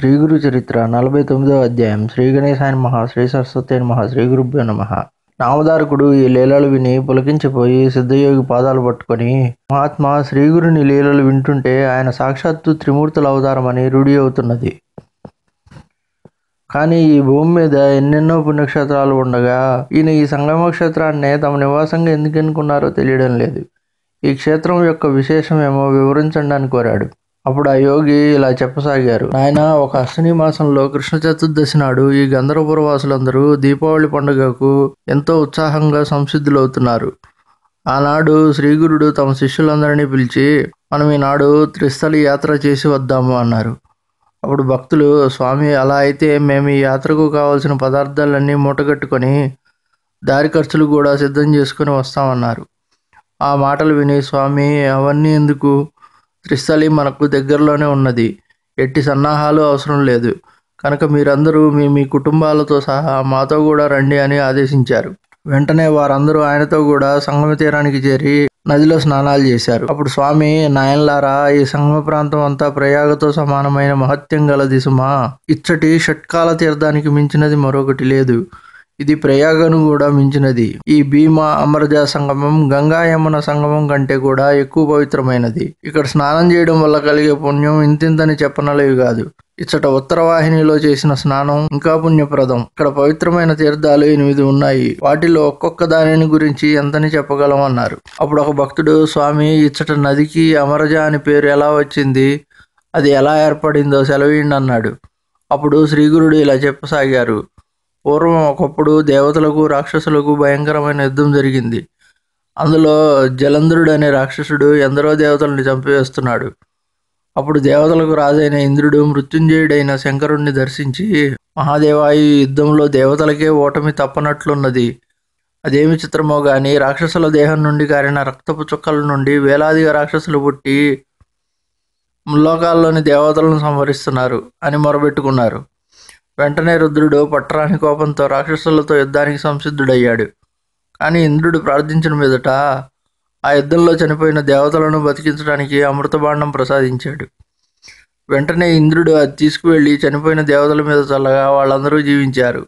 శ్రీ గురు చరిత్ర నలభై తొమ్మిదో అధ్యాయం శ్రీ గణేశాయ మహా శ్రీ సరస్వతి మహా శ్రీ గురుభ్యో నమ నామధారకుడు ఈ లీలలు విని పులకించిపోయి సిద్ధయోగి పాదాలు పట్టుకొని మహాత్మా శ్రీగురుని లీలలు వింటుంటే ఆయన సాక్షాత్తు త్రిమూర్తుల అవతారమని రూఢి అవుతున్నది కానీ ఈ భూమి మీద ఎన్నెన్నో పుణ్యక్షేత్రాలు ఉండగా ఈయన ఈ సంగమ క్షేత్రాన్నే తమ నివాసంగా ఎందుకు ఎన్నుకున్నారో తెలియడం లేదు ఈ క్షేత్రం యొక్క విశేషమేమో వివరించండి అని కోరాడు అప్పుడు ఆ యోగి ఇలా చెప్పసాగారు ఆయన ఒక అశ్విని మాసంలో కృష్ణ చతుర్దశి నాడు ఈ గంధర్వపుర వాసులందరూ దీపావళి పండుగకు ఎంతో ఉత్సాహంగా సంసిద్ధులవుతున్నారు ఆనాడు శ్రీగురుడు తమ శిష్యులందరినీ పిలిచి మనం ఈనాడు త్రిస్థలి యాత్ర చేసి వద్దాము అన్నారు అప్పుడు భక్తులు స్వామి అలా అయితే మేము ఈ యాత్రకు కావాల్సిన పదార్థాలన్నీ మూటగట్టుకొని దారి ఖర్చులు కూడా సిద్ధం చేసుకొని వస్తామన్నారు ఆ మాటలు విని స్వామి అవన్నీ ఎందుకు త్రిస్థలి మనకు దగ్గరలోనే ఉన్నది ఎట్టి సన్నాహాలు అవసరం లేదు కనుక మీరందరూ మీ మీ కుటుంబాలతో సహా మాతో కూడా రండి అని ఆదేశించారు వెంటనే వారందరూ ఆయనతో కూడా సంగమ తీరానికి చేరి నదిలో స్నానాలు చేశారు అప్పుడు స్వామి నాయన్లారా ఈ సంగమ ప్రాంతం అంతా ప్రయాగతో సమానమైన మహత్యం గలది సుమా ఇచ్చటి షట్కాల తీర్థానికి మించినది మరొకటి లేదు ఇది ప్రయాగను కూడా మించినది ఈ భీమా అమరజ సంగమం గంగా యమున సంగమం కంటే కూడా ఎక్కువ పవిత్రమైనది ఇక్కడ స్నానం చేయడం వల్ల కలిగే పుణ్యం ఇంతింతని చెప్పనలేవి కాదు ఇచ్చట ఉత్తర వాహినిలో చేసిన స్నానం ఇంకా పుణ్యప్రదం ఇక్కడ పవిత్రమైన తీర్థాలు ఎనిమిది ఉన్నాయి వాటిలో ఒక్కొక్క దానిని గురించి ఎంతని చెప్పగలం అన్నారు అప్పుడు ఒక భక్తుడు స్వామి ఇచ్చట నదికి అమరజ అని పేరు ఎలా వచ్చింది అది ఎలా ఏర్పడిందో సెలవీయండి అన్నాడు అప్పుడు శ్రీగురుడు ఇలా చెప్పసాగారు పూర్వం ఒకప్పుడు దేవతలకు రాక్షసులకు భయంకరమైన యుద్ధం జరిగింది అందులో జలంధరుడు అనే రాక్షసుడు ఎందరో దేవతలను చంపివేస్తున్నాడు అప్పుడు దేవతలకు రాజైన ఇంద్రుడు మృత్యుంజయుడైన శంకరుణ్ణి దర్శించి మహాదేవా ఈ యుద్ధంలో దేవతలకే ఓటమి తప్పనట్లున్నది అదేమి చిత్రమో గాని రాక్షసుల దేహం నుండి కారిన రక్తపు చుక్కల నుండి వేలాదిగా రాక్షసులు పుట్టి ముల్లోకాల్లోని దేవతలను సంహరిస్తున్నారు అని మొరబెట్టుకున్నారు వెంటనే రుద్రుడు పట్టరాని కోపంతో రాక్షసులతో యుద్ధానికి సంసిద్ధుడయ్యాడు కానీ ఇంద్రుడు ప్రార్థించిన మీదట ఆ యుద్ధంలో చనిపోయిన దేవతలను బతికించడానికి అమృతబాండం ప్రసాదించాడు వెంటనే ఇంద్రుడు అది తీసుకువెళ్ళి చనిపోయిన దేవతల మీద చల్లగా వాళ్ళందరూ జీవించారు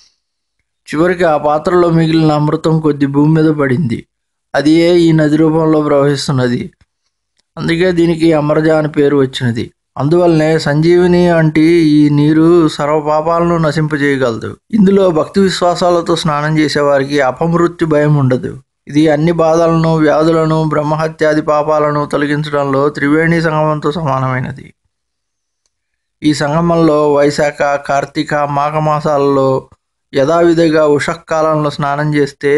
చివరికి ఆ పాత్రలో మిగిలిన అమృతం కొద్ది భూమి మీద పడింది అది ఈ నది రూపంలో ప్రవహిస్తున్నది అందుకే దీనికి అమరజ అని పేరు వచ్చినది అందువల్లనే సంజీవిని అంటే ఈ నీరు సర్వ పాపాలను నశింపజేయగలదు ఇందులో భక్తి విశ్వాసాలతో స్నానం చేసేవారికి అపమృత్యు భయం ఉండదు ఇది అన్ని బాధలను వ్యాధులను బ్రహ్మహత్యాది పాపాలను తొలగించడంలో త్రివేణి సంగమంతో సమానమైనది ఈ సంగమంలో వైశాఖ కార్తీక మాఘమాసాలలో యథావిధిగా ఉషకాలంలో స్నానం చేస్తే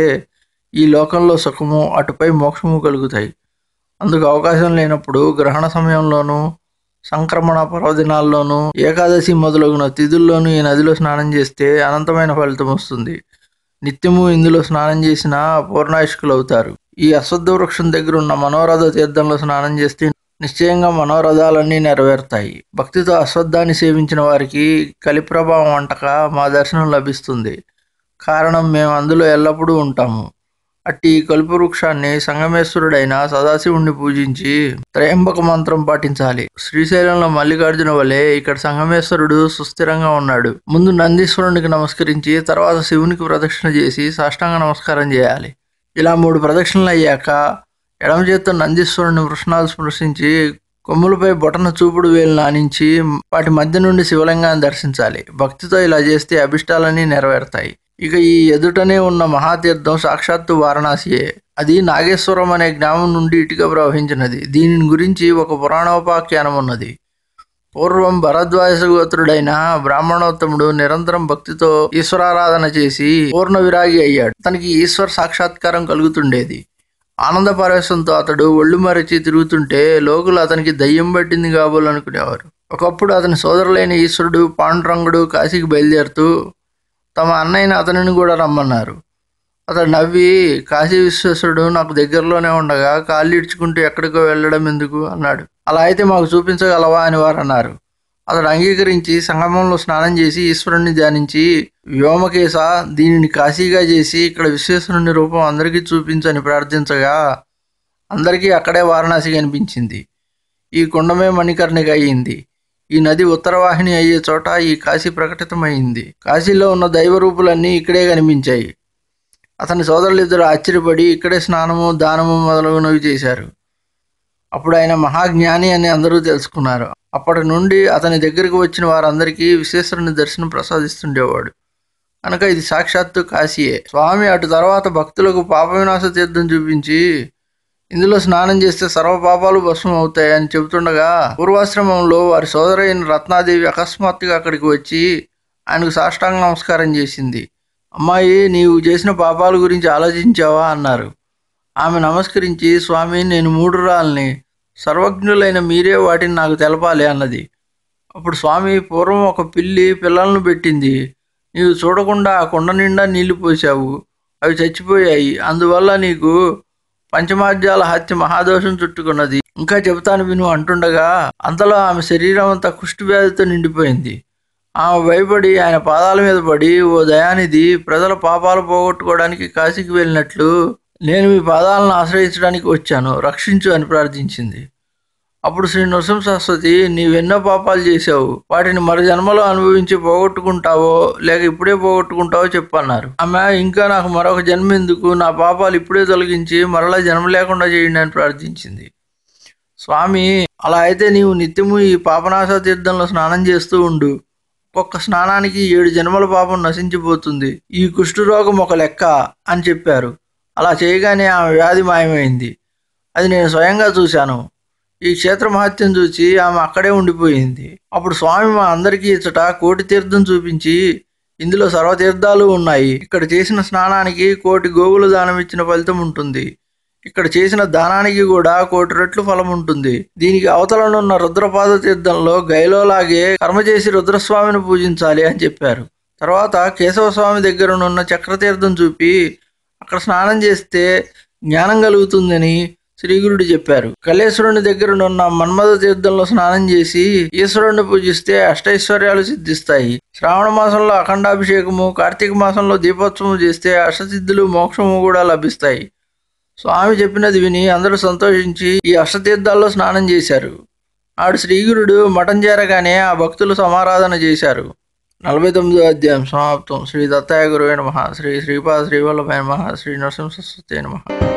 ఈ లోకంలో సుఖము అటుపై మోక్షము కలుగుతాయి అందుకు అవకాశం లేనప్పుడు గ్రహణ సమయంలోనూ సంక్రమణ పర్వదినాల్లోనూ ఏకాదశి మొదలగున తిథుల్లోనూ ఈ నదిలో స్నానం చేస్తే అనంతమైన ఫలితం వస్తుంది నిత్యము ఇందులో స్నానం చేసిన పూర్ణాయుష్కులు అవుతారు ఈ అశ్వద్ధ వృక్షం దగ్గర ఉన్న మనోరథ తీర్థంలో స్నానం చేస్తే నిశ్చయంగా మనోరథాలన్నీ నెరవేరుతాయి భక్తితో అశ్వత్థాన్ని సేవించిన వారికి కలిప్రభావం వంటక మా దర్శనం లభిస్తుంది కారణం మేము అందులో ఎల్లప్పుడూ ఉంటాము అట్టి కలుపు వృక్షాన్ని సంగమేశ్వరుడైన సదాశివుణ్ణి పూజించి త్రయంబక మంత్రం పాటించాలి శ్రీశైలంలో మల్లికార్జున వలె ఇక్కడ సంగమేశ్వరుడు సుస్థిరంగా ఉన్నాడు ముందు నందీశ్వరునికి నమస్కరించి తర్వాత శివునికి ప్రదక్షిణ చేసి సాష్టాంగ నమస్కారం చేయాలి ఇలా మూడు ప్రదక్షిణలు అయ్యాక ఎడమ చేత్తో నందీశ్వరుని వృష్ణాలు స్పృశించి కొమ్ములపై బొటన చూపుడు వేలు నానించి వాటి మధ్య నుండి శివలింగాన్ని దర్శించాలి భక్తితో ఇలా చేస్తే అభిష్టాలన్నీ నెరవేరుతాయి ఇక ఈ ఎదుటనే ఉన్న మహాతీర్థం సాక్షాత్తు వారణాసియే అది నాగేశ్వరం అనే గ్రామం నుండి ఇటుక ప్రవహించినది దీనిని గురించి ఒక పురాణోపాఖ్యానం ఉన్నది పూర్వం భరద్వాజ గోత్రుడైన బ్రాహ్మణోత్తముడు నిరంతరం భక్తితో ఈశ్వరారాధన చేసి పూర్ణ విరాగి అయ్యాడు తనకి ఈశ్వర సాక్షాత్కారం కలుగుతుండేది ఆనంద పరవశంతో అతడు ఒళ్ళు మరచి తిరుగుతుంటే లోకులు అతనికి దయ్యం పట్టింది కాబోలనుకునేవారు ఒకప్పుడు అతని సోదరులైన ఈశ్వరుడు పాండురంగుడు కాశీకి బయలుదేరుతూ తమ అన్నయ్యని అతనిని కూడా రమ్మన్నారు అతడు నవ్వి కాశీ విశ్వేశ్వరుడు నాకు దగ్గరలోనే ఉండగా కాళ్ళు ఇడ్చుకుంటూ ఎక్కడికో వెళ్ళడం ఎందుకు అన్నాడు అలా అయితే మాకు చూపించగలవా అని వారు అన్నారు అతడు అంగీకరించి సంగమంలో స్నానం చేసి ఈశ్వరుణ్ణి ధ్యానించి వ్యోమకేశ దీనిని కాశీగా చేసి ఇక్కడ విశ్వేశ్వరుని రూపం అందరికీ చూపించని ప్రార్థించగా అందరికీ అక్కడే వారణాసి కనిపించింది ఈ కుండమే మణికర్ణిక అయ్యింది ఈ నది ఉత్తరవాహిని అయ్యే చోట ఈ కాశీ ప్రకటితమైంది కాశీలో ఉన్న దైవ రూపులన్నీ ఇక్కడే కనిపించాయి అతని సోదరులిద్దరు ఆశ్చర్యపడి ఇక్కడే స్నానము దానము మొదలగునవి చేశారు అప్పుడు ఆయన మహాజ్ఞాని అని అందరూ తెలుసుకున్నారు అప్పటి నుండి అతని దగ్గరికి వచ్చిన వారందరికీ విశ్వేశ్వరుని దర్శనం ప్రసాదిస్తుండేవాడు కనుక ఇది సాక్షాత్తు కాశీయే స్వామి అటు తర్వాత భక్తులకు పాప వినాశ తీర్థం చూపించి ఇందులో స్నానం చేస్తే సర్వ పాపాలు భస్మం అవుతాయని చెబుతుండగా పూర్వాశ్రమంలో వారి సోదరైన రత్నాదేవి అకస్మాత్తుగా అక్కడికి వచ్చి ఆయనకు సాష్టాంగ నమస్కారం చేసింది అమ్మాయి నీవు చేసిన పాపాల గురించి ఆలోచించావా అన్నారు ఆమె నమస్కరించి స్వామి నేను మూడు రాళ్ళని సర్వజ్ఞులైన మీరే వాటిని నాకు తెలపాలి అన్నది అప్పుడు స్వామి పూర్వం ఒక పిల్లి పిల్లలను పెట్టింది నీవు చూడకుండా ఆ కొండ నిండా నీళ్లు పోసావు అవి చచ్చిపోయాయి అందువల్ల నీకు పంచమాధ్యాల హత్య మహాదోషం చుట్టుకున్నది ఇంకా చెబుతాను విను అంటుండగా అంతలో ఆమె శరీరం అంతా కుష్టి వ్యాధితో నిండిపోయింది ఆమె భయపడి ఆయన పాదాల మీద పడి ఓ దయానిధి ప్రజల పాపాలు పోగొట్టుకోవడానికి కాశీకి వెళ్ళినట్లు నేను మీ పాదాలను ఆశ్రయించడానికి వచ్చాను రక్షించు అని ప్రార్థించింది అప్పుడు శ్రీ నృసింహ సరస్వతి నీవెన్నో పాపాలు చేశావు వాటిని మరు జన్మలో అనుభవించి పోగొట్టుకుంటావో లేక ఇప్పుడే పోగొట్టుకుంటావో చెప్పన్నారు ఆమె ఇంకా నాకు మరొక జన్మ ఎందుకు నా పాపాలు ఇప్పుడే తొలగించి మరలా జన్మ లేకుండా చేయండి అని ప్రార్థించింది స్వామి అలా అయితే నీవు నిత్యము ఈ పాపనాశ తీర్థంలో స్నానం చేస్తూ ఉండు ఒక్కొక్క స్నానానికి ఏడు జన్మల పాపం నశించిపోతుంది ఈ కుష్ఠరోగం ఒక లెక్క అని చెప్పారు అలా చేయగానే ఆమె వ్యాధి మాయమైంది అది నేను స్వయంగా చూశాను ఈ క్షేత్ర మహత్యం చూసి ఆమె అక్కడే ఉండిపోయింది అప్పుడు స్వామి మా అందరికీ ఇచ్చట కోటి తీర్థం చూపించి ఇందులో సర్వతీర్థాలు ఉన్నాయి ఇక్కడ చేసిన స్నానానికి కోటి గోవులు దానం ఇచ్చిన ఫలితం ఉంటుంది ఇక్కడ చేసిన దానానికి కూడా కోటి రెట్లు ఫలం ఉంటుంది దీనికి అవతలనున్న రుద్రపాద తీర్థంలో గైలోలాగే కర్మ చేసి రుద్రస్వామిని పూజించాలి అని చెప్పారు తర్వాత కేశవ స్వామి దగ్గరనున్న చక్రతీర్థం చూపి అక్కడ స్నానం చేస్తే జ్ఞానం కలుగుతుందని శ్రీగురుడు చెప్పారు కలేశ్వరుని దగ్గరనున్న మన్మథ తీర్థంలో స్నానం చేసి ఈశ్వరుణ్ణి పూజిస్తే అష్టైశ్వర్యాలు సిద్ధిస్తాయి శ్రావణ మాసంలో అఖండాభిషేకము కార్తీక మాసంలో దీపోత్సవం చేస్తే అష్టసిద్ధులు మోక్షము కూడా లభిస్తాయి స్వామి చెప్పినది విని అందరూ సంతోషించి ఈ అష్టతీర్థాల్లో స్నానం చేశారు ఆడు శ్రీగురుడు మఠం చేరగానే ఆ భక్తులు సమారాధన చేశారు నలభై తొమ్మిదో అధ్యాయం సమాప్తం శ్రీ దత్తాయ గురువైన మహా శ్రీ శ్రీపాద శ్రీవల్లభైన మహా శ్రీ నరసింహ సరస్వతి నమః